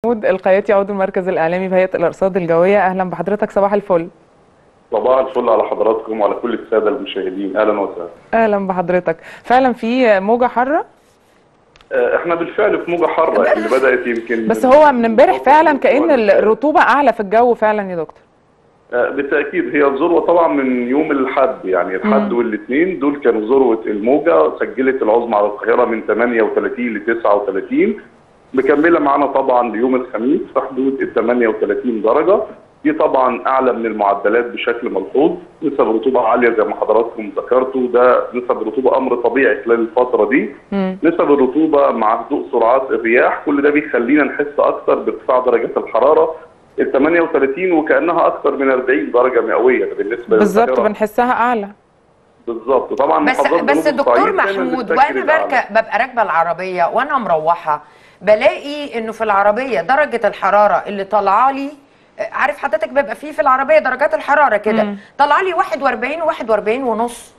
محمود القياتي عضو المركز الاعلامي بهيئه الارصاد الجويه اهلا بحضرتك صباح الفل صباح الفل على حضراتكم وعلى كل الساده المشاهدين اهلا وسهلا اهلا بحضرتك فعلا في موجه حاره آه، احنا بالفعل في موجه حاره اللي بدات يمكن بس هو من امبارح فعلا كأن الرطوبة أعلى في الجو فعلا يا دكتور آه، بالتاكيد هي الذروه طبعا من يوم الاحد يعني الحد والاثنين دول كانوا ذروه الموجه سجلت العظمى على القاهره من 38 ل 39 مكمله معانا طبعا ليوم الخميس في حدود ال 38 درجه دي طبعا اعلى من المعدلات بشكل ملحوظ نسب رطوبه عاليه زي ما حضراتكم ذكرتوا ده نسب رطوبه امر طبيعي خلال الفتره دي نسب الرطوبه مع هدوء سرعات الرياح كل ده بيخلينا نحس اكثر بارتفاع درجات الحراره ال 38 وكانها اكثر من 40 درجه مئويه ده بالنسبه بالظبط للقاهرة. بنحسها أعلى بالظبط طبعا بس محافظات بس جنوب دكتور الصعيد دايماً محمود بتسجل وانا الأعلى. بركب ببقى راكبه العربيه وانا مروحه بلاقي انه في العربيه درجه الحراره اللي طالعه لي عارف حضرتك بيبقى فيه في العربيه درجات الحراره كده طالعه لي 41 41 ونص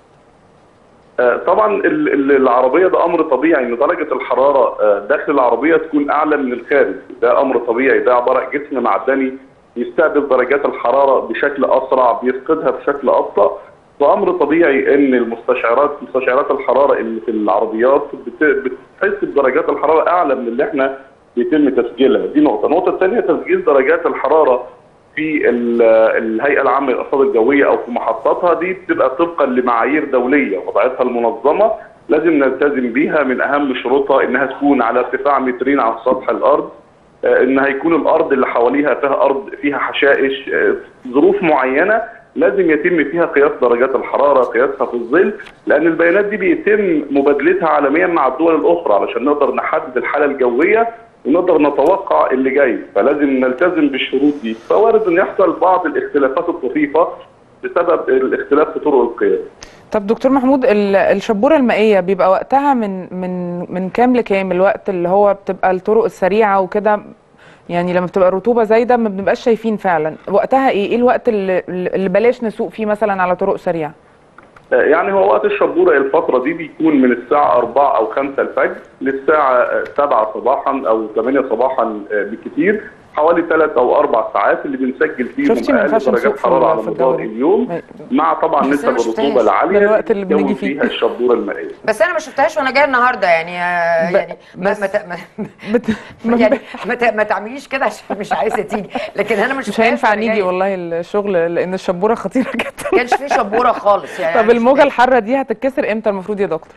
آه، طبعا ال- ال- العربيه ده امر طبيعي ان درجه الحراره آه، داخل العربيه تكون اعلى من الخارج ده امر طبيعي ده عباره عن جسم معدني يستقبل درجات الحراره بشكل اسرع بيفقدها بشكل ابطا فامر طبيعي ان المستشعرات مستشعرات الحراره اللي في العربيات بت- بتحس بدرجات الحراره اعلى من اللي احنا بيتم تسجيلها دي نقطه النقطه الثانيه تسجيل درجات الحراره في ال- الهيئه العامه للارصاد الجويه او في محطاتها دي بتبقى طبقا لمعايير دوليه وضعتها المنظمه لازم نلتزم بيها من اهم شروطها انها تكون على ارتفاع مترين عن سطح الارض آه، ان هيكون الارض اللي حواليها فيها ارض فيها حشائش آه، ظروف معينه لازم يتم فيها قياس درجات الحراره قياسها في الظل لان البيانات دي بيتم مبادلتها عالميا مع الدول الاخرى علشان نقدر نحدد الحاله الجويه ونقدر نتوقع اللي جاي فلازم نلتزم بالشروط دي فوارد ان يحصل بعض الاختلافات الطفيفه بسبب الاختلاف في طرق القياس طب دكتور محمود ال- الشبورة المائية بيبقى وقتها من من من كام لكام الوقت اللي هو بتبقى الطرق السريعة وكده يعني لما بتبقى الرطوبة زايدة ما بنبقاش شايفين فعلا وقتها ايه ايه الوقت اللي, اللي بلاش نسوق فيه مثلا على طرق سريعة آه، يعني هو وقت الشبوره الفتره دي بيكون من الساعه 4 او 5 الفجر للساعه آه، 7 صباحا او 8 صباحا آه، بالكثير حوالي 3 او 4 ساعات اللي بنسجل فيهم شفتي ما اقل ينفعش نسوق درجات في حراره ال- على في مدار الجو. اليوم ما- مع طبعا بس أنا نسب ما الرطوبه شفتهاش. العاليه ده الوقت اللي بتكون بنيجي فيه. فيها الشبوره المائيه بس انا ما شفتهاش وانا جايه النهارده يعني آه، ب- يعني ما بس- ما ت- ما- بت... يعني ما ت- ما تعمليش كده عشان مش عايزه تيجي لكن انا ما شفتهاش مش هينفع وأنا نيجي جاية. والله الشغل لان الشبورة خطيرة ما جدا كانش في شبوره خالص يعني طب أنا الموجة شفتها. الحارة دي هتتكسر امتى المفروض يا دكتور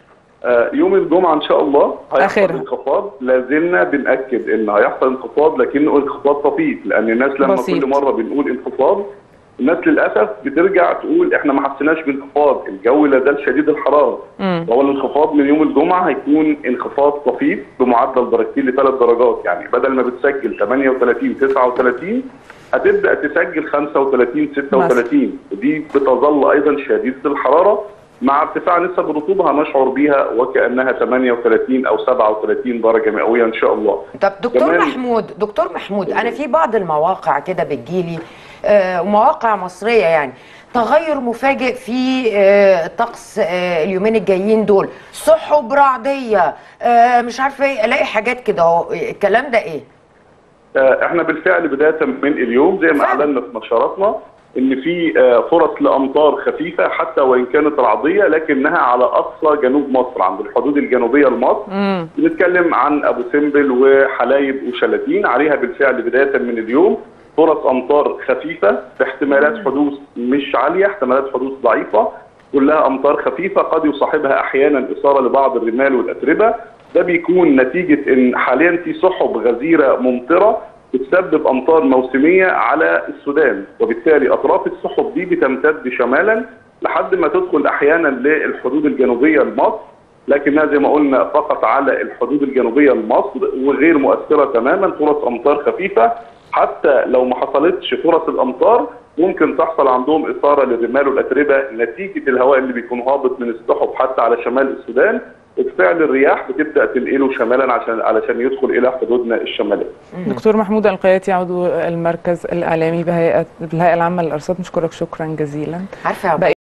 آه، يوم الجمعه ان شاء الله هيحصل آخرها. انخفاض لازلنا بناكد ان هيحصل انخفاض لكنه انخفاض طفيف لان الناس لما بسيط. كل مره بنقول انخفاض الناس للاسف بترجع تقول احنا ما حسيناش بانخفاض الجو لا زال شديد الحراره مم. هو الانخفاض من يوم الجمعه هيكون انخفاض طفيف بمعدل درجتين لثلاث درجات يعني بدل ما بتسجل 38 39 هتبدا تسجل 35 36 ودي بتظل ايضا شديده الحراره مع ارتفاع نسب الرطوبه هنشعر بيها وكانها 38 او 37 درجه مئويه ان شاء الله. طب دكتور كمان- محمود دكتور محمود انا في بعض المواقع كده بتجيلي آه، مواقع مصريه يعني تغير مفاجئ في آه، طقس آه، اليومين الجايين دول سحب رعديه آه، مش عارفه ايه الاقي حاجات كده اهو الكلام ده ايه آه، احنا بالفعل بدايه من اليوم زي ما فعلا. اعلنا في نشراتنا ان في آه، فرص لامطار خفيفه حتى وان كانت رعديه لكنها على اقصى جنوب مصر عند الحدود الجنوبيه لمصر مم. بنتكلم عن ابو سمبل وحلايب وشلاتين عليها بالفعل بدايه من اليوم فرص امطار خفيفه باحتمالات حدوث مش عاليه احتمالات حدوث ضعيفه كلها امطار خفيفه قد يصاحبها احيانا اثاره لبعض الرمال والاتربه ده بيكون نتيجه ان حاليا في سحب غزيره ممطره بتسبب امطار موسميه على السودان وبالتالي اطراف السحب دي بتمتد شمالا لحد ما تدخل احيانا للحدود الجنوبيه لمصر لكنها زي ما قلنا فقط على الحدود الجنوبيه لمصر وغير مؤثره تماما فرص امطار خفيفه حتى لو ما حصلتش فرص الامطار ممكن تحصل عندهم اثاره للرمال والاتربه نتيجه الهواء اللي بيكون هابط من السحب حتى على شمال السودان وبفعل الرياح بتبدا تنقله شمالا عشان علشان يدخل الى حدودنا الشماليه. دكتور محمود القياتي عضو المركز الاعلامي بهيئه الهيئه العامه للارصاد نشكرك شكرا جزيلا عارفه يا بقى